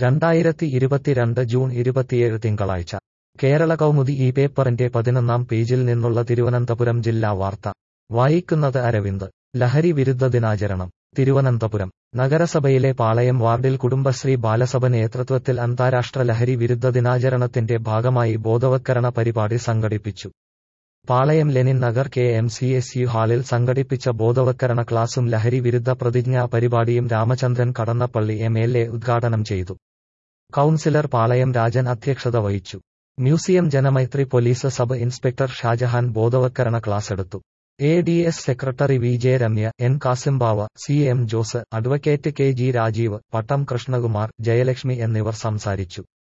രണ്ടായിരത്തി ഇരുപത്തിരണ്ട് ജൂൺ ഇരുപത്തിയേഴ് തിങ്കളാഴ്ച കേരള കൗമുദി ഈ പേപ്പറിന്റെ പതിനൊന്നാം പേജിൽ നിന്നുള്ള തിരുവനന്തപുരം ജില്ലാ വാർത്ത വായിക്കുന്നത് അരവിന്ദ് ലഹരി വിരുദ്ധ ദിനാചരണം തിരുവനന്തപുരം നഗരസഭയിലെ പാളയം വാർഡിൽ കുടുംബശ്രീ ബാലസഭ നേതൃത്വത്തിൽ അന്താരാഷ്ട്ര ലഹരി വിരുദ്ധ ദിനാചരണത്തിന്റെ ഭാഗമായി ബോധവത്കരണ പരിപാടി സംഘടിപ്പിച്ചു Palayam Lenin Nagar K M C S U ഹാളിൽ സംഘടിപ്പിച്ച ബോധവത്കരണ ക്ലാസും ലഹരി വിരുദ്ധ പ്രതിജ്ഞാ പരിപാടിയും Ramachandran Kadannappally M L A ഉദ്ഘാടനം ചെയ്തു കൌൺസിലർ പാളയം രാജൻ അധ്യക്ഷത വഹിച്ചു museum Janamaithri police sub inspector Shajahan ബോധവത്കരണ ക്ലാസ് എടുത്തു A D S secretary V J Ramya N Kasimbava C M Jose advocate K G Rajeev Pattom Krishnakumar Jayalakshmi എന്നിവർ സംസാരിച്ചു